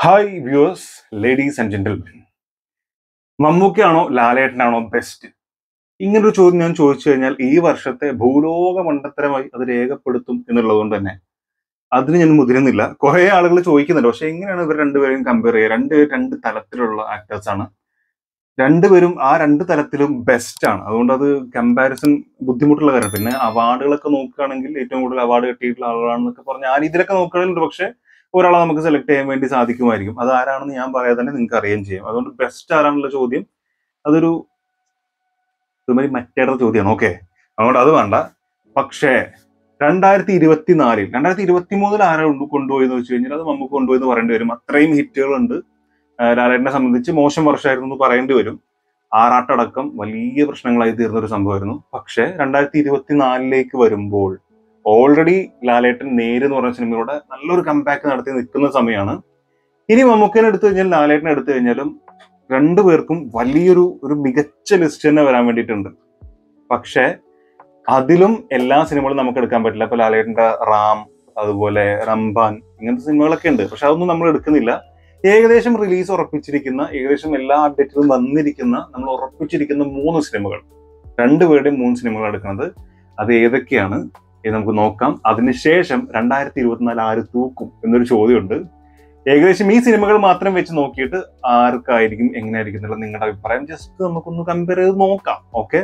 hi viewers ladies and gentlemen മമ്മൂക്കയാണോ ലാലേട്ടനാണോ best ഇങ്ങനൊരു ചോദ്യം ഞാൻ ചോദിച്ചു കഴിഞ്ഞാൽ ഈ വർഷത്തെ ഭൂലോക മണ്ടത്തരമായി അത് രേഖപ്പെടുത്തും എന്നുള്ളത് കൊണ്ട് തന്നെ അതിന് ഞാൻ മുതിരുന്നില്ല കുറെ ആളുകൾ ചോദിക്കുന്നുണ്ട് പക്ഷെ എങ്ങനെയാണ് ഇവർ രണ്ടുപേരും കമ്പയർ ചെയ്യുക രണ്ട് രണ്ട് തലത്തിലുള്ള ആക്ടേഴ്സ് ആണ് രണ്ടുപേരും ആ രണ്ട് തലത്തിലും ബെസ്റ്റ് ആണ് അതുകൊണ്ട് അത് കമ്പാരിസൺ ബുദ്ധിമുട്ടുള്ള കാര്യം പിന്നെ അവാർഡുകളൊക്കെ നോക്കുകയാണെങ്കിൽ ഏറ്റവും കൂടുതൽ അവാർഡ് കിട്ടിയിട്ടുള്ള ആളുകളാണെന്നൊക്കെ പറഞ്ഞ് ആ രീതിയിലൊക്കെ നോക്കുകയാണെങ്കിൽ പക്ഷെ ഒരാളെ നമുക്ക് സെലക്ട് ചെയ്യാൻ വേണ്ടി സാധിക്കുമായിരിക്കും അത് ആരാണെന്ന് ഞാൻ പറയാതെ തന്നെ നിങ്ങൾക്ക് അറിയുകയും ചെയ്യും അതുകൊണ്ട് ബെസ്റ്റ് ആരാണെന്നുള്ള ചോദ്യം അതൊരു ഒരുമാതിരി മറ്റേടെ ചോദ്യമാണ് ഓക്കെ അതുകൊണ്ട് അത് വേണ്ട പക്ഷേ രണ്ടായിരത്തി ഇരുപത്തിനാലിൽ രണ്ടായിരത്തി ഇരുപത്തി മൂന്നിൽ ആരാ കൊണ്ട് കൊണ്ടുപോയെന്ന് വെച്ച് കഴിഞ്ഞാൽ അത് നമുക്ക് കൊണ്ടുപോയെന്ന് പറയേണ്ടി വരും അത്രയും ഹിറ്റുകളുണ്ട് ലാലേട്ടനെ സംബന്ധിച്ച് മോശം വർഷമായിരുന്നു എന്ന് പറയേണ്ടി വരും ആറാട്ടടക്കം വലിയ പ്രശ്നങ്ങളായി തീർന്ന ഒരു സംഭവമായിരുന്നു പക്ഷേ രണ്ടായിരത്തി ഇരുപത്തിനാലിലേക്ക് വരുമ്പോൾ ഓൾറെഡി ലാലേട്ടൻ നേര് എന്ന് പറഞ്ഞ സിനിമയുടെ നല്ലൊരു കമ്പാക്ക് നടത്തി നിൽക്കുന്ന സമയമാണ് ഇനി മമ്മൂക്കനെ എടുത്തു കഴിഞ്ഞാൽ ലാലേട്ടനെ എടുത്തു കഴിഞ്ഞാലും രണ്ടുപേർക്കും വലിയൊരു ഒരു മികച്ച ലിസ്റ്റ് തന്നെ വരാൻ വേണ്ടിയിട്ടുണ്ട് പക്ഷേ അതിലും എല്ലാ സിനിമകളും നമുക്ക് എടുക്കാൻ പറ്റില്ല ഇപ്പൊ ലാലേട്ടന്റെ റാം അതുപോലെ റംബാൻ ഇങ്ങനത്തെ സിനിമകളൊക്കെ ഉണ്ട് പക്ഷെ അതൊന്നും നമ്മൾ എടുക്കുന്നില്ല ഏകദേശം റിലീസ് ഉറപ്പിച്ചിരിക്കുന്ന ഏകദേശം എല്ലാ അപ്ഡേറ്റിലും വന്നിരിക്കുന്ന നമ്മൾ ഉറപ്പിച്ചിരിക്കുന്ന മൂന്ന് സിനിമകൾ രണ്ടുപേരുടെയും മൂന്ന് സിനിമകൾ എടുക്കുന്നത് അത് ഏതൊക്കെയാണ് ഇത് നമുക്ക് നോക്കാം അതിനുശേഷം രണ്ടായിരത്തി ഇരുപത്തിനാല് ആര് തൂക്കും എന്നൊരു ചോദ്യമുണ്ട് ഏകദേശം ഈ സിനിമകൾ മാത്രം വെച്ച് നോക്കിയിട്ട് ആർക്കായിരിക്കും എങ്ങനെയായിരിക്കും എന്നുള്ള നിങ്ങളുടെ അഭിപ്രായം ജസ്റ്റ് നമുക്കൊന്ന് കമ്പയർ ചെയ്ത് നോക്കാം ഓക്കെ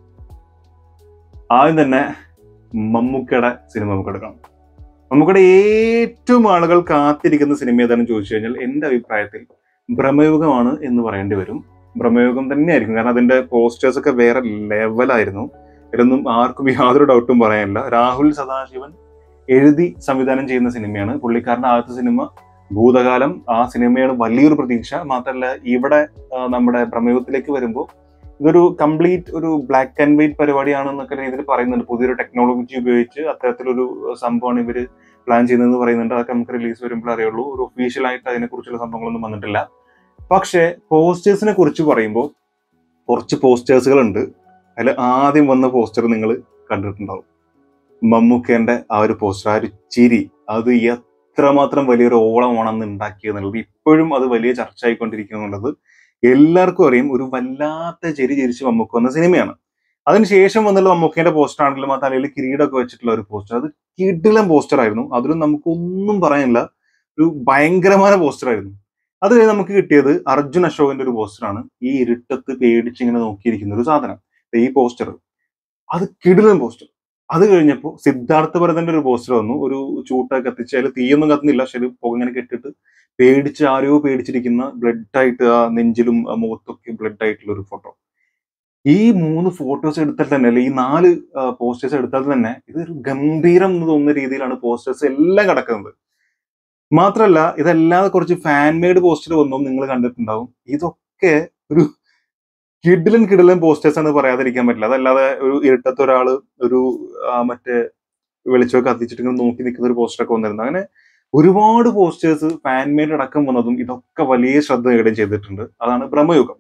ആദ്യം തന്നെ മമ്മൂക്കയുടെ സിനിമ നമുക്ക് എടുക്കാം മമ്മൂക്കയുടെ ഏറ്റവും ആളുകൾ കാത്തിരിക്കുന്ന സിനിമ ഏതാണെന്ന് ചോദിച്ചു കഴിഞ്ഞാൽ എൻ്റെ അഭിപ്രായത്തിൽ ഭ്രമയുഗമാണ് എന്ന് പറയേണ്ടി വരും ഭ്രമയുഗം തന്നെയായിരിക്കും കാരണം അതിന്റെ പോസ്റ്റേഴ്സ് ഒക്കെ വേറെ ലെവലായിരുന്നു ഇതിലൊന്നും ആർക്കും യാതൊരു ഡൗട്ടും പറയാനില്ല രാഹുൽ സദാശിവൻ എഴുതി സംവിധാനം ചെയ്യുന്ന സിനിമയാണ് പുള്ളിക്കാരന്റെ ആദ്യത്തെ സിനിമ ഭൂതകാലം ആ സിനിമയാണ് വലിയൊരു പ്രതീക്ഷ മാത്രമല്ല ഇവിടെ ആ, നമ്മുടെ പ്രമേയത്തിലേക്ക് വരുമ്പോൾ ഇതൊരു കംപ്ലീറ്റ് ഒരു ബ്ലാക്ക് ആൻഡ് വൈറ്റ് പരിപാടിയാണെന്നൊക്കെ രീതിയിൽ പറയുന്നുണ്ട് പുതിയൊരു ടെക്നോളജി ഉപയോഗിച്ച് അത്തരത്തിലൊരു സംഭവമാണ് ഇവര് പ്ലാൻ ചെയ്യുന്നതെന്ന് പറയുന്നുണ്ട് അതൊക്കെ നമുക്ക് റിലീസ് വരുമ്പോൾ അറിയുള്ളൂ ഒരു ഒഫീഷ്യൽ ആയിട്ട് അതിനെക്കുറിച്ചുള്ള സംഭവങ്ങളൊന്നും വന്നിട്ടില്ല പക്ഷേ പോസ്റ്റേഴ്സിനെ കുറിച്ച് പറയുമ്പോൾ കുറച്ച് പോസ്റ്റേഴ്സുകൾ ഉണ്ട് അതിൽ ആദ്യം വന്ന പോസ്റ്റർ നിങ്ങൾ കണ്ടിട്ടുണ്ടാവും മമ്മൂക്കേന്റെ ആ ഒരു പോസ്റ്റർ ആ ഒരു ചിരി അത് എത്രമാത്രം വലിയൊരു ഓളമാണെന്ന് ഉണ്ടാക്കിയെന്നുള്ളത് ഇപ്പോഴും അത് വലിയ ചർച്ച ആയിക്കൊണ്ടിരിക്കുന്നുള്ളത് എല്ലാവർക്കും അറിയാം ഒരു വല്ലാത്ത ചിരി ചിരിച്ച് മമ്മൂക്ക വന്ന സിനിമയാണ് അതിനുശേഷം വന്നുള്ള മമ്മൂക്കേന്റെ പോസ്റ്റർ ആണെങ്കിലും ആ തലയിൽ കിരീടമൊക്കെ വെച്ചിട്ടുള്ള ഒരു പോസ്റ്റർ അത് കിടിലം പോസ്റ്റർ ആയിരുന്നു അതിലും നമുക്കൊന്നും പറയാനില്ല ഒരു ഭയങ്കരമായ പോസ്റ്റർ ആയിരുന്നു അത് കഴിഞ്ഞ് നമുക്ക് കിട്ടിയത് അർജുൻ അശോകന്റെ ഒരു പോസ്റ്ററാണ് ഈ ഇരുട്ടത്ത് പേടിച്ച് ഇങ്ങനെ നോക്കിയിരിക്കുന്ന ഒരു സാധനം ദേ ഈ പോസ്റ്റർ അത് കിടിലൻ പോസ്റ്റർ അത് കഴിഞ്ഞപ്പോൾ സിദ്ധാർത്ഥ ഭരതന്റെ ഒരു പോസ്റ്റർ വന്നു ഒരു ചൂട്ടൊക്കെ കത്തിച്ച് അതിൽ തീയൊന്നും കത്തുന്നില്ല പക്ഷെ ഒരു പുക ഇങ്ങനെ കെട്ടിട്ട് പേടിച്ച് ആരെയോ പേടിച്ചിരിക്കുന്ന ബ്ലഡ് ആയിട്ട് ആ നെഞ്ചിലും ആ മുഖത്തൊക്കെ ബ്ലഡ് ആയിട്ടുള്ള ഒരു ഫോട്ടോ ഈ മൂന്ന് ഫോട്ടോസ് എടുത്താൽ തന്നെ അല്ലെ ഈ നാല് പോസ്റ്റേഴ്സ് എടുത്താൽ തന്നെ ഇതൊരു ഗംഭീരം എന്ന് തോന്നുന്ന രീതിയിലാണ് പോസ്റ്റേഴ്സ് എല്ലാം കിടക്കുന്നത് മാത്രല്ല ഇതല്ലാതെ കുറച്ച് ഫാൻ മെയ്ഡ് പോസ്റ്റർ വന്നും നിങ്ങൾ കണ്ടിട്ടുണ്ടാവും ഇതൊക്കെ ഒരു കിഡിലൻ കിഡിലൻ പോസ്റ്റേഴ്സ് ആണ് പറയാതിരിക്കാൻ പറ്റില്ല അതല്ലാതെ ഒരു ഇരുട്ടത്ത് ഒരാള് ഒരു ആ, മറ്റേ വെളിച്ചമൊക്കെ കത്തിച്ചിട്ട് ഇങ്ങനെ നോക്കി നിൽക്കുന്ന ഒരു പോസ്റ്റർ ഒക്കെ വന്നിരുന്നു അങ്ങനെ ഒരുപാട് പോസ്റ്റേഴ്സ് ഫാൻ മെയ്ഡ് അടക്കം വന്നതും ഇതൊക്കെ വലിയ ശ്രദ്ധ നേടുകയും ചെയ്തിട്ടുണ്ട് അതാണ് ബ്രഹ്മയുഗം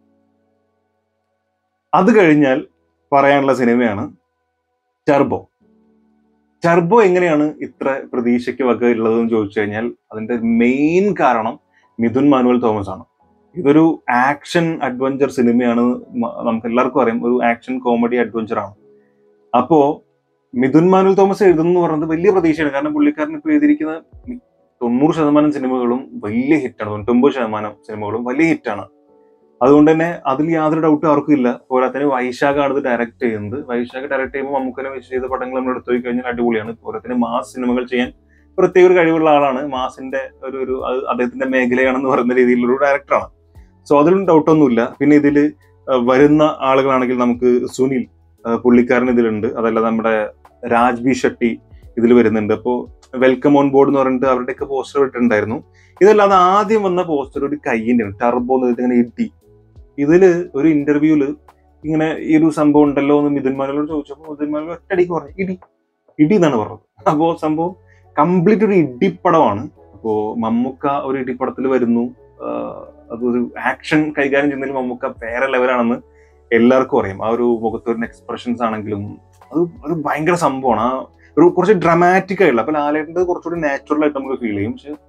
അത് കഴിഞ്ഞാൽ പറയാനുള്ള സിനിമയാണ് ടർബോ ടർബോ എങ്ങനെയാണ് ഇത്ര പ്രതീക്ഷയ്ക്ക് വക ഉള്ളതെന്ന് ചോദിച്ചു കഴിഞ്ഞാൽ അതിന്റെ മെയിൻ കാരണം മിഥുൻ മാനുവൽ തോമസ് ആണ് ഇതൊരു ആക്ഷൻ അഡ്വഞ്ചർ സിനിമയാണ് മ- നമുക്ക് എല്ലാവർക്കും അറിയാം ഒരു ആക്ഷൻ കോമഡി അഡ്വഞ്ചർ ആണ് അപ്പോ മിഥുൻ മാനുവൽ തോമസ് എഴുതുന്നു പറയുന്നത് വലിയ പ്രതീക്ഷയാണ് കാരണം പുള്ളിക്കാരൻ ഇപ്പോൾ എഴുതിയിരിക്കുന്ന മി- തൊണ്ണൂറ് ശതമാനം സിനിമകളും വലിയ ഹിറ്റാണ് തൊണ്ണൂറ്റൊമ്പത് ശതമാനം സിനിമകളും വലിയ ഹിറ്റാണ് അതുകൊണ്ട് തന്നെ അതിൽ യാതൊരു ഡൗട്ടും ആർക്കും ഇല്ല പോരാത്തിന് വൈശാഖാണ് ഇത് ഡയറക്ട് ചെയ്യുന്നത് വൈശാഖ് ഡയറക്ട് ചെയ്യുമ്പോൾ മമ്മൂക്കനെ വെച്ച് ചെയ്ത പടങ്ങൾ നമ്മൾ എടുത്തു കഴിഞ്ഞാൽ അടിപൊളിയാണ് പോരാത്തിന് മാസ് സിനിമകൾ ചെയ്യാൻ പ്രത്യേക ഒരു കഴിവുള്ള ആളാണ് മാസിന്റെ ഒരു ഒരു അത് അദ്ദേഹത്തിന്റെ മേഖലയാണെന്ന് പറയുന്ന രീതിയിലുള്ള ഒരു ഡയറക്ടറാണ് സോ അതിലും ഡൗട്ടൊന്നുമില്ല പിന്നെ ഇതിൽ വരുന്ന ആളുകളാണെങ്കിൽ നമുക്ക് സുനിൽ ആ, പുള്ളിക്കാരൻ ഇതിലുണ്ട് അതല്ല നമ്മുടെ രാജ്ബി ഷെട്ടി ഇതിൽ വരുന്നുണ്ട് അപ്പോൾ വെൽക്കം ഓൺ ബോർഡ് എന്ന് പറഞ്ഞിട്ട് അവരുടെയൊക്കെ പോസ്റ്റർ ഇട്ടിട്ടുണ്ടായിരുന്നു ഇതല്ലാതെ ആദ്യം വന്ന പോസ്റ്റർ ഒരു കയ്യിന്റെ ടർബോ എന്ന് ഇങ്ങനെ ഇടി ഇതില് ഒരു ഇന്റർവ്യൂല് ഇങ്ങനെ ഈ ഒരു സംഭവം ഉണ്ടല്ലോ എന്ന് മിഥുൻ മാനോട് ചോദിച്ചപ്പോൾ മിഥുൻ മാനോട് ഒറ്റയടിക്ക് പറഞ്ഞു ഇടി ഇടി എന്നാണ് പറഞ്ഞത് അപ്പോ സംഭവം കംപ്ലീറ്റ് ഒരു ഇടിപ്പടമാണ് അപ്പോ മമ്മൂക്ക ഒരു ഇടിപ്പടത്തിൽ വരുന്നു ആഹ് അതൊരു ആക്ഷൻ കൈകാര്യം ചെയ്യുന്നതിൽ മമ്മൂക്ക വേറെ ലെവലാണെന്ന് എല്ലാവർക്കും അറിയാം ആ ഒരു മുഖത്തൊരു എക്സ്പ്രഷൻസ് ആണെങ്കിലും അത് അത് ഭയങ്കര സംഭവമാണ് ആ ഒരു കുറച്ച് ഡ്രമാറ്റിക് ആയിട്ടുള്ള അപ്പൊ ലാലേട്ടൻ്റെ കുറച്ചുകൂടി നാച്ചുറൽ ആയിട്ട് നമുക്ക് ഫീൽ ചെയ്യും പക്ഷെ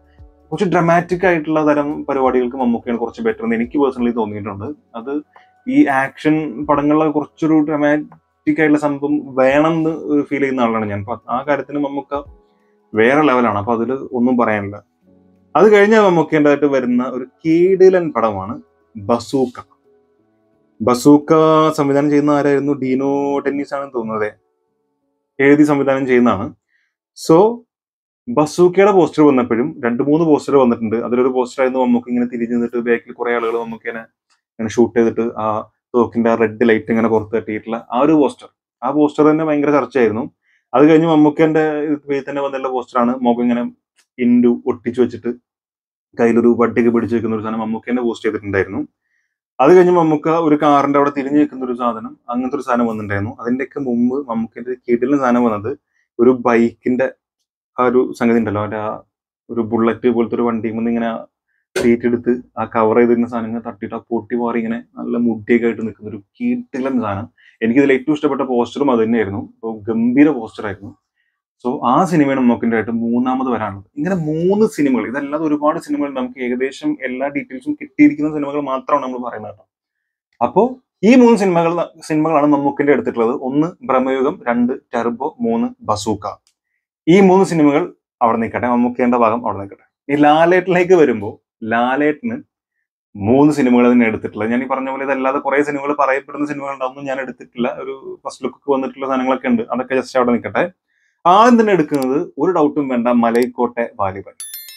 കുറച്ച് ഡ്രമാറ്റിക് ആയിട്ടുള്ള തരം പരിപാടികൾക്ക് മമ്മൂക്കയാണ് കുറച്ച് ബെറ്റർ എന്ന് എനിക്ക് പേഴ്സണലി തോന്നിയിട്ടുണ്ട് അത് ഈ ആക്ഷൻ പടങ്ങളിലെ കുറച്ചൊരു ഡ്രമാറ്റിക് ആയിട്ടുള്ള സംഭവം വേണം എന്ന് ഫീൽ ചെയ്യുന്ന ആളാണ് ഞാൻ അപ്പൊ ആ കാര്യത്തിന് മമ്മൂക്ക വേറെ ലെവലാണ് അപ്പൊ അതിൽ ഒന്നും പറയാനില്ല അത് കഴിഞ്ഞാൽ മമ്മൂക്കേണ്ടതായിട്ട് വരുന്ന ഒരു കീടിലൻ പടമാണ് ബസൂക്ക ബസൂക്ക സംവിധാനം ചെയ്യുന്ന ആരായിരുന്നു ഡീനോ ടെന്നീസ് ആണെന്ന് തോന്നുന്നത് എഴുതി സംവിധാനം ചെയ്യുന്നതാണ് സോ ബസൂക്കയുടെ പോസ്റ്റർ വന്നപ്പോഴും രണ്ട് മൂന്ന് പോസ്റ്റർ വന്നിട്ടുണ്ട് അതിലൊരു പോസ്റ്റർ ആയിരുന്നു നമുക്ക് ഇങ്ങനെ തിരിഞ്ഞു നിന്നിട്ട് ബാക്കിൽ കുറെ ആളുകൾ നമുക്ക് ഇങ്ങനെ ഇങ്ങനെ ഷൂട്ട് ചെയ്തിട്ട് ആ തോക്കിന്റെ ആ റെഡ് ലൈറ്റ് ഇങ്ങനെ പുറത്ത് തട്ടിയിട്ടുള്ള ആ ഒരു പോസ്റ്റർ ആ പോസ്റ്റർ തന്നെ ഭയങ്കര ചർച്ചയായിരുന്നു അത് കഴിഞ്ഞ് മമ്മൂക്കന്റെ പേര് തന്നെ വന്നുള്ള പോസ്റ്ററാണ് മുഖം ഇങ്ങനെ ഇൻഡു ഒട്ടിച്ചു വെച്ചിട്ട് കയ്യിലൊരു വട്ടിയൊക്കെ പിടിച്ചു വെക്കുന്ന ഒരു സാധനം മമ്മൂക്കന്നെ പോസ്റ്റ് ചെയ്തിട്ടുണ്ടായിരുന്നു അത് കഴിഞ്ഞ് മമ്മൂക്ക ഒരു കാറിന്റെ അവിടെ തിരിഞ്ഞു നിൽക്കുന്ന ഒരു സാധനം അങ്ങനത്തെ ഒരു സാധനം വന്നിട്ടുണ്ടായിരുന്നു അതിന്റെയൊക്കെ മുമ്പ് മമ്മൂക്കന്റെ കീഴിലെ സാധനം വന്നത് ഒരു ബൈക്കിന്റെ ആ ഒരു സംഗതി ഉണ്ടല്ലോ അതിന്റെ ആ ഒരു ബുള്ളറ്റ് പോലത്തെ ഒരു വണ്ടി നിന്ന് ഇങ്ങനെ സീറ്റ് എടുത്ത് ആ കവർ ചെയ്തിരുന്ന സാധനങ്ങൾ തട്ടിയിട്ട് ആ പൊട്ടി മാറി ഇങ്ങനെ നല്ല മുടിയൊക്കെ ആയിട്ട് നിൽക്കുന്ന ഒരു കീട്ടിലൻ സാധനം എനിക്ക് ഇതിൽ ഏറ്റവും ഇഷ്ടപ്പെട്ട പോസ്റ്ററും അത് തന്നെയായിരുന്നു അപ്പോൾ ഗംഭീര പോസ്റ്റർ ആയിരുന്നു സോ ആ സിനിമയാണ് നമുക്കിൻ്റെ ആയിട്ട് മൂന്നാമത് വരാനുള്ളത് ഇങ്ങനെ മൂന്ന് സിനിമകൾ ഇതല്ലാതെ ഒരുപാട് സിനിമകൾ നമുക്ക് ഏകദേശം എല്ലാ ഡീറ്റെയിൽസും കിട്ടിയിരിക്കുന്ന സിനിമകൾ മാത്രമാണ് നമ്മൾ പറയുന്നത് കേട്ടോ അപ്പോൾ ഈ മൂന്ന് സിനിമകൾ സിനിമകളാണ് മമ്മൂക്കിന്റെ എടുത്തിട്ടുള്ളത് ഒന്ന് ബ്രഹ്മയുഗം രണ്ട് ടെർബോ മൂന്ന് ബസൂക്ക ഈ മൂന്ന് സിനിമകൾ അവിടെ നിൽക്കട്ടെ മമ്മൂക്കേന്റെ ഭാഗം അവിടെ നിൽക്കട്ടെ ഈ ലാലേട്ടിലേക്ക് വരുമ്പോൾ ലാലേട്ടിന് മൂന്ന് സിനിമകൾ തന്നെ എടുത്തിട്ടുള്ളത് ഞാൻ ഈ പറഞ്ഞ പോലെ ഇതല്ലാതെ കുറെ സിനിമകൾ പറയപ്പെടുന്ന സിനിമകൾ ഉണ്ടാവും ഞാൻ എടുത്തിട്ടില്ല ഒരു ഫസ്റ്റ് ലുക്ക് വന്നിട്ടുള്ള സാധനങ്ങളൊക്കെ ഉണ്ട് അതൊക്കെ ജസ്റ്റ് അവിടെ നിൽക്കട്ടെ ആദ്യം തന്നെ എടുക്കുന്നത് ഒരു ഡൗട്ടും വേണ്ട മലൈക്കോട്ടെ വാലിബൻ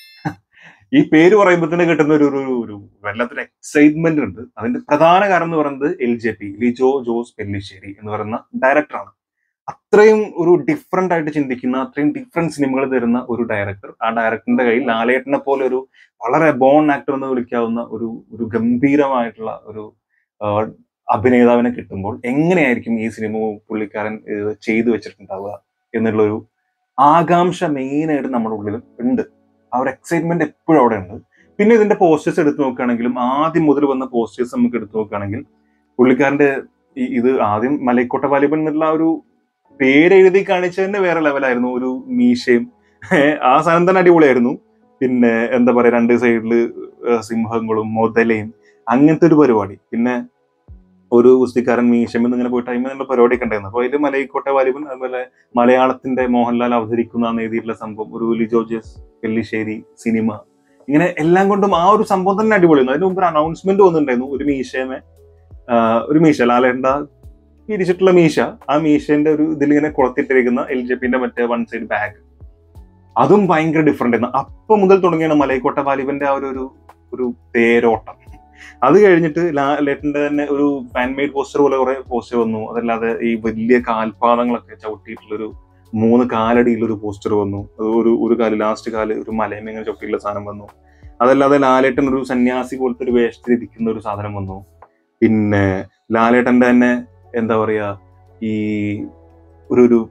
ഈ പേര് പറയുമ്പോൾ തന്നെ കിട്ടുന്ന ഒരു ഒരു ഒരു വല്ലാത്തൊരു എക്സൈറ്റ്മെന്റ് ഉണ്ട് അതിന്റെ പ്രധാന കാരണം എന്ന് പറയുന്നത് L J P Lijo Jose Pellissery എന്ന് പറയുന്ന ഡയറക്ടറാണ് അത്രയും ഒരു ഡിഫറെന്റ് ആയിട്ട് ചിന്തിക്കുന്ന അത്രയും ഡിഫറെന്റ് സിനിമകൾ തരുന്ന ഒരു ഡയറക്ടർ ആ ഡയറക്ടറിന്റെ കയ്യിൽ ലാലേട്ടനെ പോലെ ഒരു വളരെ ബോൺ ആക്ടർ എന്ന് വിളിക്കാവുന്ന ഒരു ഒരു ഗംഭീരമായിട്ടുള്ള ഒരു ആ, അഭിനേതാവിനെ കിട്ടുമ്പോൾ എങ്ങനെയായിരിക്കും ഈ സിനിമ പുള്ളിക്കാരൻ ഇത് ചെയ്തു വെച്ചിട്ടുണ്ടാവുക എന്നുള്ളൊരു ആകാംക്ഷ മെയിനായിട്ട് നമ്മുടെ ഉള്ളിൽ ഉണ്ട് ആ ഒരു എക്സൈറ്റ്മെന്റ് എപ്പോഴും അവിടെ ഉണ്ട് പിന്നെ ഇതിന്റെ പോസ്റ്റേഴ്സ് എടുത്തു നോക്കുകയാണെങ്കിലും ആദ്യം മുതൽ വന്ന പോസ്റ്റേഴ്സ് നമുക്ക് എടുത്തു നോക്കുകയാണെങ്കിൽ പുള്ളിക്കാരന്റെ ഈ- ഇത് ആദ്യം മലൈക്കോട്ട വാലിബൻ എന്നുള്ള ആ ഒരു പേരെഴുതി കാണിച്ചതിന്റെ വേറെ ലെവലായിരുന്നു ഒരു മീശയും ഏഹ് ആ സാധനം തന്നെ അടിപൊളിയായിരുന്നു പിന്നെ എന്താ പറയാ രണ്ട് സൈഡില് സിംഹങ്ങളും മുതലയും അങ്ങനത്തെ ഒരു പരിപാടി പിന്നെ ഒരു ഗുസ്തിക്കാരൻ മീശമെന്ന് ഇങ്ങനെ പോയിട്ട് അതിനുള്ള പരിപാടിയൊക്കെ ഉണ്ടായിരുന്നു അപ്പൊ അതിൽ മലൈക്കോട്ടെ വാലിബൻ അതുപോലെ മലയാളത്തിന്റെ മോഹൻലാൽ അവതരിക്കുന്ന എഴുതിയിട്ടുള്ള സംഭവം ഒരു ലിജോ ജോസ് പെല്ലിശ്ശേരി സിനിമ ഇങ്ങനെ എല്ലാം കൊണ്ടും ആ ഒരു സംഭവം തന്നെ അടിപൊളിയായിരുന്നു അതിന് മുമ്പ് ഒരു അനൗൺസ്മെന്റ് വന്നിട്ടുണ്ടായിരുന്നു ഒരു മീശയമേ ആഹ് ഒരു മീശ ലാലേണ്ട പിരിച്ചിട്ടുള്ള മീശ ആ മീശന്റെ ഒരു ഇതിലിങ്ങനെ കുളത്തിട്ടിരിക്കുന്ന എൽ ജെ പിന്റെ മറ്റേ വൺ സൈഡ് ബാഗ് അതും ഭയങ്കര ഡിഫറെന്റ് ആയിരുന്നു അപ്പൊ മുതൽ തുടങ്ങിയാണ് മലൈക്കോട്ട വാലിബന്റെ ആ ഒരു ഒരു ഒരു തേരോട്ടം അത് കഴിഞ്ഞിട്ട് ലാലേട്ടന്റെ തന്നെ ഒരു ഫാൻ മെയ്ഡ് പോസ്റ്റർ പോലെ കുറെ പോസ്റ്റർ വന്നു അതല്ലാതെ ഈ വലിയ കാൽപാദങ്ങളൊക്കെ ചവിട്ടിയിട്ടുള്ള ഒരു മൂന്ന് കാലടിയിലുള്ള ഒരു പോസ്റ്റർ വന്നു അത് ഒരു ഒരു കാല് ലാസ്റ്റ് കാല് ഒരു മലയും ഇങ്ങനെ ചവിട്ടിയുള്ള സാധനം വന്നു അതല്ലാതെ ലാലേട്ടൻ ഒരു സന്യാസി പോലത്തെ ഒരു വേഷത്തിൽ ഇരിക്കുന്ന ഒരു സാധനം വന്നു പിന്നെ ലാലേട്ടന്റെ തന്നെ എന്താ പറയാ ഈ ഒരു ഒരു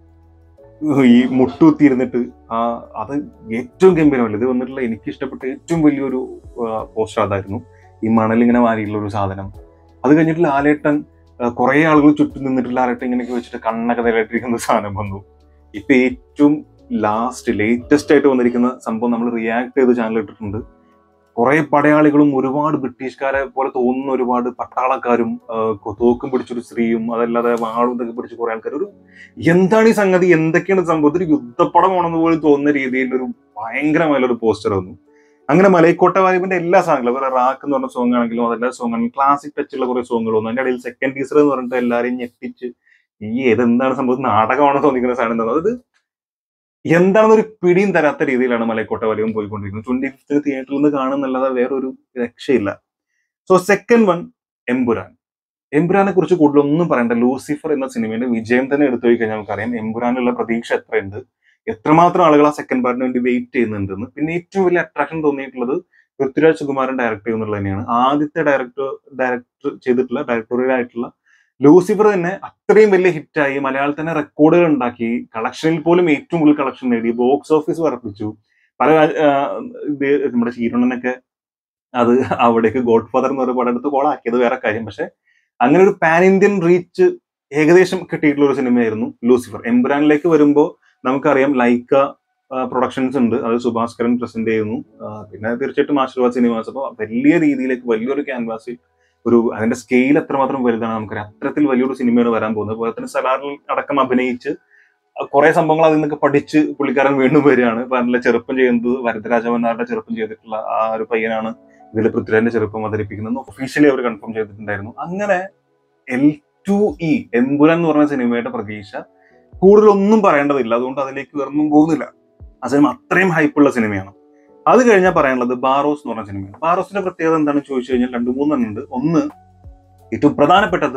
ഈ മുട്ടുകുത്തിയിരുന്നിട്ട് ആ അത് ഏറ്റവും ഗംഭീരമല്ല ഇത് വന്നിട്ടുള്ള എനിക്ക് ഇഷ്ടപ്പെട്ട ഏറ്റവും വലിയൊരു പോസ്റ്റർ അതായിരുന്നു ഈ മണൽ ഇങ്ങനെ വാരിയുള്ള ഒരു സാധനം അത് കഴിഞ്ഞിട്ട് ലാലേട്ടൻ കുറെ ആളുകൾ ചുറ്റും നിന്നിട്ട് ലാലേട്ടൻ ഇങ്ങനെയൊക്കെ വെച്ചിട്ട് കണ്ണൊക്കെ നിലയിട്ടിരിക്കുന്ന സാധനം വന്നു ഇപ്പൊ ഏറ്റവും ലാസ്റ്റ് ലേറ്റസ്റ്റ് ആയിട്ട് വന്നിരിക്കുന്ന സംഭവം നമ്മൾ റിയാക്ട് ചെയ്ത് ചാനൽ ഇട്ടിട്ടുണ്ട് കുറെ പടയാളികളും ഒരുപാട് ബ്രിട്ടീഷുകാരെ പോലെ തോന്നുന്ന ഒരുപാട് പട്ടാളക്കാരും ആ, കൊ- തോക്കും പിടിച്ചൊരു സ്ത്രീയും അതല്ലാതെ വാളും ഇതൊക്കെ പിടിച്ച് കുറെ ആൾക്കാർ ഒരു എന്താണ് ഈ സംഗതി എന്തൊക്കെയാണ് സംഭവം ഒരു യുദ്ധപ്പടമാണെന്ന് പോലും തോന്നുന്ന രീതിയിൽ ഒരു ഭയങ്കരമായുള്ള ഒരു പോസ്റ്റർ വന്നു അങ്ങനെ മലൈക്കോട്ട വാലിബിന്റെ എല്ലാ സാധനങ്ങളും അതുപോലെ റാക്ക് എന്ന് പറഞ്ഞ സോങ് ആണെങ്കിലും അതെല്ലാ സോങ് ആണെങ്കിലും ക്ലാസിക് ടച്ചുള്ള കുറെ സോങ്ങുകൾ വന്നു അതിന്റെ ഇടയിൽ സെക്കൻഡ് ടീസർ എന്ന് പറഞ്ഞിട്ട് എല്ലാവരെയും ഞെട്ടിച്ച് ഈ ഏതെന്താണ് സംഭവം നാടകമാണെന്ന് തോന്നിക്കുന്ന സാധനം എന്താണ് അത് എന്താണെന്ന് ഒരു പിടിയും തരാത്ത രീതിയിലാണ് മലൈക്കോട്ട വലിയും പോയിക്കൊണ്ടിരിക്കുന്നത് ട്വന്റി ഫിഫ്ത്തിന് തിയേറ്ററിൽ നിന്ന് കാണുന്നല്ലാതെ വേറൊരു രക്ഷയില്ല സോ സെക്കൻഡ് വൺ എംപുരാൻ എംപുരാനെ കുറിച്ച് കൂടുതൽ ഒന്നും പറയണ്ട ലൂസിഫർ എന്ന സിനിമയുടെ വിജയം തന്നെ എടുത്തു പോയി കഴിഞ്ഞാൽ നമുക്കറിയാം എംപുരാനുള്ള പ്രതീക്ഷ എത്രയുണ്ട് എത്രമാത്രം ആളുകൾ ആ സെക്കൻഡ് പാർട്ടിന് വേണ്ടി വെയിറ്റ് ചെയ്യുന്നുണ്ടെന്ന് പിന്നെ ഏറ്റവും വലിയ അട്രാക്ഷൻ തോന്നിയിട്ടുള്ളത് പൃഥ്വിരാജ് സുകുമാരൻ ഡയറക്ട് ചെയ്യുന്നുള്ളത് തന്നെയാണ് ആദ്യത്തെ ഡയറക്ടർ ഡയറക്ടർ ചെയ്തിട്ടുള്ള ഡയറക്ടോറിയൽ ആയിട്ടുള്ള ലൂസിഫർ തന്നെ അത്രയും വലിയ ഹിറ്റായി മലയാളത്തിൽ തന്നെ റെക്കോർഡുകൾ ഉണ്ടാക്കി കളക്ഷനിൽ പോലും ഏറ്റവും കൂടുതൽ കളക്ഷൻ നേടി ബോക്സ് ഓഫീസ് വർദ്ധിച്ചു പല രാ- ആ, ഇത് നമ്മുടെ ശീരണനൊക്കെ അത് അവിടേക്ക് ഗോഡ് ഫാദർ എന്ന് പറയുന്ന പടം എടുത്ത് കോളാക്കിയത് വേറെ കാര്യം പക്ഷെ അങ്ങനെ ഒരു പാൻ ഇന്ത്യൻ റീച്ച് ഏകദേശം കിട്ടിയിട്ടുള്ള ഒരു സിനിമയായിരുന്നു ലൂസിഫർ എംബ്രാനിലേക്ക് വരുമ്പോൾ നമുക്കറിയാം ലൈക്ക പ്രൊഡക്ഷൻസ് ഉണ്ട് അത് സുഭാസ്കരൻ പ്രസന്റ് ചെയ്യുന്നു ആ, പിന്നെ തീർച്ചയായിട്ടും ആശീർവാദ് സിനിമാസ് അപ്പോൾ വലിയ രീതിയിലേക്ക് വലിയൊരു ക്യാൻവാസിൽ ഒരു അതിന്റെ സ്കെയിൽ എത്രമാത്രം വലുതാണ് നമുക്കറിയാം അത്തരത്തിൽ വലിയൊരു സിനിമയാണ് വരാൻ പോകുന്നത് അതുപോലെ തന്നെ സലാറിൽ അടക്കം അഭിനയിച്ച് കുറെ സംഭവങ്ങൾ അതിൽ നിന്നൊക്കെ പഠിച്ച് പുള്ളിക്കാരൻ വീണ്ടും വരികയാണ് ഇപ്പൊ അതിലെ ചെറുപ്പം ചെയ്യുന്നത് വരദരാജവന്നാരുടെ ചെറുപ്പം ചെയ്തിട്ടുള്ള ആ ഒരു പയ്യനാണ് ഇതിൽ പൃഥ്വിരാജിന്റെ ചെറുപ്പം അവതരിപ്പിക്കുന്നത് ഒഫീഷ്യലി അവർ കൺഫേം ചെയ്തിട്ടുണ്ടായിരുന്നു അങ്ങനെ എൽ ടു ഇ എമ്പുരൻ എന്ന് പറഞ്ഞ സിനിമയുടെ പ്രതീക്ഷ കൂടുതലൊന്നും പറയേണ്ടതില്ല അതുകൊണ്ട് അതിലേക്ക് വേറൊന്നും പോകുന്നില്ല ആ സിനിമ അത്രയും ഹൈപ്പുള്ള സിനിമയാണ് അത് കഴിഞ്ഞാൽ പറയാനുള്ളത് ബാറോസ് എന്ന് പറഞ്ഞ സിനിമയാണ് ബാറോസിന്റെ പ്രത്യേകത എന്താണെന്ന് ചോദിച്ചു കഴിഞ്ഞാൽ രണ്ട് മൂന്നെണ്ണം ഉണ്ട് ഒന്ന് ഏറ്റവും പ്രധാനപ്പെട്ടത്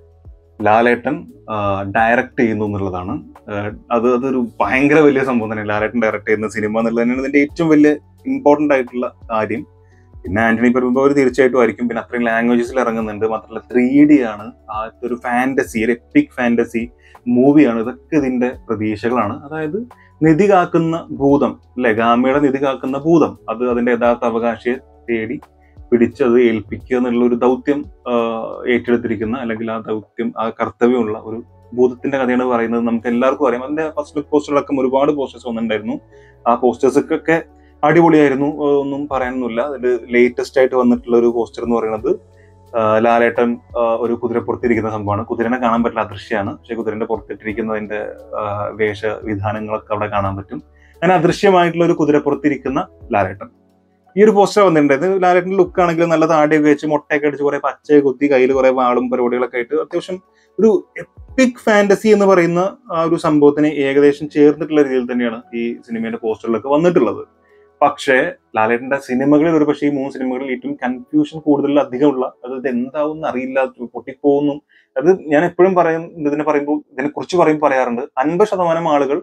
ലാലേട്ടൻ ഡയറക്റ്റ് ചെയ്യുന്നു എന്നുള്ളതാണ് ആഹ് അത് അതൊരു ഭയങ്കര വലിയ സംഭവം തന്നെ ലാലേട്ടൻ ഡയറക്റ്റ് ചെയ്യുന്ന സിനിമ എന്നുള്ളത് തന്നെയാണ് ഇതിന്റെ ഏറ്റവും വലിയ ഇമ്പോർട്ടന്റ് ആയിട്ടുള്ള കാര്യം പിന്നെ ആന്റണി പെരുമ്പാവൂർ തീർച്ചയായിട്ടും ആയിരിക്കും പിന്നെ അത്രയും ലാംഗ്വേജസിൽ ഇറങ്ങുന്നുണ്ട് മാത്രമല്ല ത്രീ ഡി ആണ് ആ ഒരു ഫാന്റസി ഒരു എപ്പിക് ഫാന്റസി മൂവിയാണ് ഇതൊക്കെ ഇതിന്റെ പ്രതീക്ഷകളാണ് അതായത് നിധി കാക്കുന്ന ഭൂതം അല്ലെ ഗാമിയുടെ നിധി കാക്കുന്ന ഭൂതം അത് അതിന്റെ യഥാർത്ഥ അവകാശിയെ തേടി പിടിച്ച് അത് ഏൽപ്പിക്കുക എന്നുള്ള ഒരു ദൗത്യം ആഹ് ഏറ്റെടുത്തിരിക്കുന്ന അല്ലെങ്കിൽ ആ ദൗത്യം ആ കർത്തവ്യമുള്ള ഒരു ഭൂതത്തിന്റെ കഥയാണ് പറയുന്നത് നമുക്ക് എല്ലാവർക്കും അറിയാം അതിന്റെ ഫസ്റ്റ് ലുക്ക് പോസ്റ്ററടക്കം ഒരുപാട് പോസ്റ്റേഴ്സ് വന്നിട്ടുണ്ടായിരുന്നു ആ പോസ്റ്റേഴ്സൊക്കെ അടിപൊളിയായിരുന്നു ഏഹ് ഒന്നും പറയാനൊന്നുമില്ല അതിൽ ലേറ്റസ്റ്റ് ആയിട്ട് വന്നിട്ടുള്ള ഒരു പോസ്റ്റർ എന്ന് പറയുന്നത് ആഹ് ലാലേട്ടൻ ആഹ് ഒരു കുതിരപ്പുറത്തിരിക്കുന്ന സംഭവമാണ് കുതിരനെ കാണാൻ പറ്റില്ല അദൃശ്യമാണ് പക്ഷെ കുതിരന്റെ പുറത്തിട്ടിരിക്കുന്നതിന്റെ ആഹ് വേഷ വിധാനങ്ങളൊക്കെ അവിടെ കാണാൻ പറ്റും അങ്ങനെ അദൃശ്യമായിട്ടുള്ള ഒരു കുതിരപ്പുറത്തിരിക്കുന്ന ലാലേട്ടൻ ഈ ഒരു പോസ്റ്റർ വന്നിട്ടുണ്ട് ഇത് ലാലേട്ടന്റെ ലുക്ക് ആണെങ്കിൽ നല്ല താടിയൊക്കെ വെച്ച് മുട്ടയൊക്കെ അടിച്ച് കുറെ പച്ച കുത്തി കയ്യിൽ കുറെ വാളും പരിപാടികളൊക്കെ ആയിട്ട് അത്യാവശ്യം ഒരു എപ്പിക് ഫാന്റസി എന്ന് പറയുന്ന ആ ഒരു സംഭവത്തിന് ഏകദേശം ചേർന്നിട്ടുള്ള രീതിയിൽ തന്നെയാണ് ഈ സിനിമയുടെ പോസ്റ്ററിലൊക്കെ വന്നിട്ടുള്ളത് പക്ഷേ ലാലേട്ടന്റെ സിനിമകളിൽ ഒരു പക്ഷേ ഈ മൂന്ന് സിനിമകളിൽ ഏറ്റവും കൺഫ്യൂഷൻ കൂടുതൽ അധികമുള്ള അത് ഇത് എന്താവും അറിയില്ല പൊട്ടിപ്പോകുന്നു അത് ഞാൻ എപ്പോഴും പറയും ഇതിനെ പറയുമ്പോൾ ഇതിനെ കുറിച്ച് പറയുമ്പോൾ പറയാറുണ്ട് അൻപത് ശതമാനം ആളുകൾ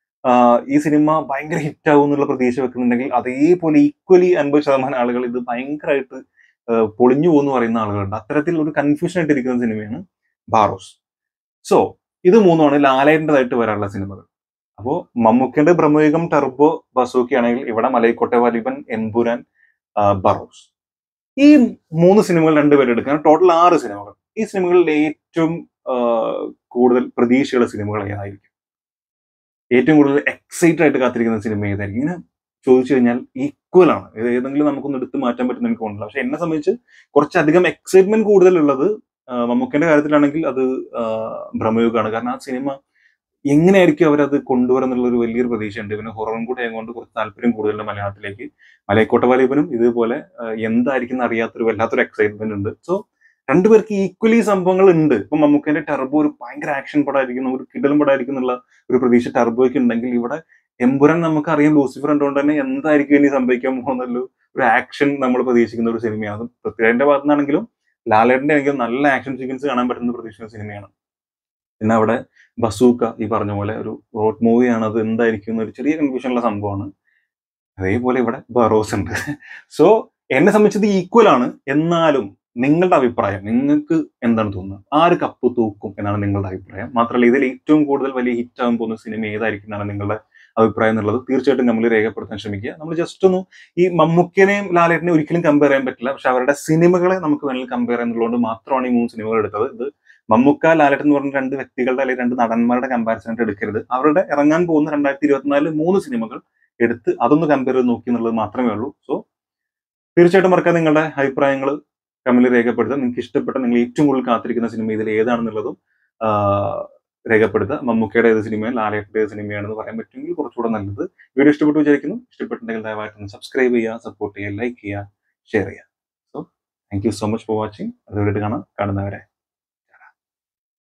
ആഹ് ഈ സിനിമ ഭയങ്കര ഹിറ്റ് ആവും എന്നുള്ള പ്രതീക്ഷ വെക്കുന്നുണ്ടെങ്കിൽ അതേപോലെ ഈക്വലി അൻപത് ശതമാനം ആളുകൾ ഇത് ഭയങ്കരമായിട്ട് ആഹ് പൊളിഞ്ഞു പോകുന്നു പറയുന്ന ആളുകളുണ്ട് അത്തരത്തിൽ ഒരു കൺഫ്യൂഷൻ ആയിട്ടിരിക്കുന്ന സിനിമയാണ് ബാറോസ് സോ ഇത് മൂന്നുമാണ് ലാലേണ്ടതായിട്ട് വരാനുള്ള സിനിമകൾ അപ്പോ മമ്മൂക്കിന്റെ ബ്രഹ്മയുഗം ടർബോ ബസൂക്കി ആണെങ്കിൽ ഇവിടെ മലൈക്കോട്ടെ വലിബൻ എംപുരാൻ ആ, ബറോസ് ഈ മൂന്ന് സിനിമകൾ രണ്ടുപേരും എടുക്കാൻ ടോട്ടൽ ആറ് സിനിമകൾ ഈ സിനിമകളിൽ ഏറ്റവും ആ, കൂടുതൽ പ്രതീക്ഷയുള്ള സിനിമകൾ ഏതായിരിക്കും ഏറ്റവും കൂടുതൽ എക്സൈറ്റഡ് ആയിട്ട് കാത്തിരിക്കുന്ന സിനിമ ഏതായിരിക്കും ഇങ്ങനെ ചോദിച്ചു കഴിഞ്ഞാൽ ഈക്വൽ ആണ് ഇത് ഏതെങ്കിലും നമുക്കൊന്ന് എടുത്ത് മാറ്റാൻ പറ്റുന്ന എനിക്ക് തോന്നുന്നില്ല പക്ഷെ എന്നെ സംബന്ധിച്ച് കുറച്ചധികം എക്സൈറ്റ്മെന്റ് കൂടുതലുള്ളത് ആ, മമ്മൂക്കന്റെ കാര്യത്തിലാണെങ്കിൽ അത് ആ, ബ്രഹ്മയുഗമാണ് കാരണം ആ സിനിമ എങ്ങനെയായിരിക്കും അവരത് കൊണ്ടുവരുന്നുള്ള ഒരു വലിയൊരു പ്രതീക്ഷയുണ്ട് പിന്നെ ഹൊററും കൂടെ ആയതുകൊണ്ട് കുറച്ച് താല്പര്യം കൂടുതലുണ്ട് മലയാളത്തിലേക്ക് മലയക്കോട്ട വാലിബനും ഇതുപോലെ ആ, എന്തായിരിക്കും എന്ന് അറിയാത്തൊരു വല്ലാത്തൊരു എക്സൈറ്റ്മെന്റ് ഉണ്ട് സോ രണ്ടുപേർക്ക് ഈക്വലി സംഭവങ്ങൾ ഉണ്ട് ഇപ്പൊ മമ്മൂക്കന്റെ ടർബോ ഒരു ഭയങ്കര ആക്ഷൻ പടമായിരിക്കും ഒരു കിടലും പടമായിരിക്കും എന്നുള്ള ഒരു പ്രതീക്ഷ ടർബോയ്ക്ക് ഉണ്ടെങ്കിൽ ഇവിടെ എമ്പുരൻ നമുക്കറിയാം ലൂസിഫർ ഉണ്ടോണ്ട് തന്നെ എന്തായിരിക്കും ഇനി സംഭവിക്കാൻ പോകുന്നല്ലോ ഒരു ആക്ഷൻ നമ്മൾ പ്രതീക്ഷിക്കുന്ന ഒരു സിനിമയാണ് അത് പൃഥ്വിരാജിന്റെ ഭാഗത്തു നിന്നാണെങ്കിലും ലാലേട്ടന്റെ ആണെങ്കിലും നല്ല ആക്ഷൻ സീക്വൻസ് കാണാൻ പറ്റുന്ന പ്രതീക്ഷിക്കുന്ന സിനിമയാണ് പിന്നെ അവിടെ ബസൂക്ക ഈ പറഞ്ഞ പോലെ ഒരു റോഡ് മൂവിയാണ് അത് എന്തായിരിക്കും എന്നൊരു ചെറിയ കൺഫ്യൂഷനുള്ള സംഭവമാണ് അതേപോലെ ഇവിടെ ബറോസ് ഉണ്ട് സോ എന്നെ സംബന്ധിച്ചത് ഈക്വൽ ആണ് എന്നാലും നിങ്ങളുടെ അഭിപ്രായം നിങ്ങൾക്ക് എന്താണ് തോന്നുന്നത് ആര് കപ്പ് തൂക്കും എന്നാണ് നിങ്ങളുടെ അഭിപ്രായം മാത്രമല്ല ഇതിൽ ഏറ്റവും കൂടുതൽ വലിയ ഹിറ്റ് ആകാൻ പോകുന്ന സിനിമ ഏതായിരിക്കും എന്നാണ് നിങ്ങളുടെ അഭിപ്രായം എന്നുള്ളത് തീർച്ചയായിട്ടും നമ്മൾ രേഖപ്പെടുത്താൻ ശ്രമിക്കുക നമ്മൾ ജസ്റ്റ് ഒന്ന് ഈ മമ്മൂക്കിനെയും ലാലേട്ടനെയും ഒരിക്കലും കമ്പയർ ചെയ്യാൻ പറ്റില്ല പക്ഷെ അവരുടെ സിനിമകളെ നമുക്ക് വേണമെങ്കിൽ കമ്പയർ ചെയ്യുന്നതുകൊണ്ട് മാത്രമാണ് ഈ മൂന്ന് സിനിമകൾ എടുത്തത് ഇത് മമ്മൂക്ക ലാലേട്ടൻ എന്ന് പറഞ്ഞ രണ്ട് വ്യക്തികളുടെ അല്ലെങ്കിൽ രണ്ട് നടന്മാരുടെ കമ്പാരിസൺ ആയിട്ട് എടുക്കരുത് അവരുടെ ഇറങ്ങാൻ പോകുന്ന രണ്ടായിരത്തി ഇരുപത്തിനാലിൽ മൂന്ന് സിനിമകൾ എടുത്ത് അതൊന്ന് കമ്പയർ ചെയ്ത് നോക്കി എന്നുള്ളത് മാത്രമേ ഉള്ളൂ സോ തീർച്ചയായിട്ടും മറക്കാതെ നിങ്ങളുടെ അഭിപ്രായങ്ങൾ കമന്റിൽ രേഖപ്പെടുത്തുക നിങ്ങൾക്ക് ഇഷ്ടപ്പെട്ട നിങ്ങൾ ഏറ്റവും കൂടുതൽ കാത്തിരിക്കുന്ന സിനിമ ഇതിൽ ഏതാണെന്നുള്ളതും ആ, രേഖപ്പെടുത്തുക മമ്മൂക്കയുടെ ഏത് സിനിമയാണ് ലാലേട്ടൻ്റെ ഏത് സിനിമയാണെന്ന് പറയാൻ പറ്റുമെങ്കിൽ കുറച്ചുകൂടെ നല്ലത് വീഡിയോ ഇഷ്ടപ്പെട്ടു വിചാരിക്കുന്നു ഇഷ്ടപ്പെട്ടിട്ടുണ്ടെങ്കിൽ ദയവായിട്ടൊന്ന് സബ്സ്ക്രൈബ് ചെയ്യുക സപ്പോർട്ട് ചെയ്യുക ലൈക്ക് ചെയ്യുക ഷെയർ ചെയ്യുക so thank you so much for watching അത് വീഡിയോ കാണാം കാണുന്നവരെ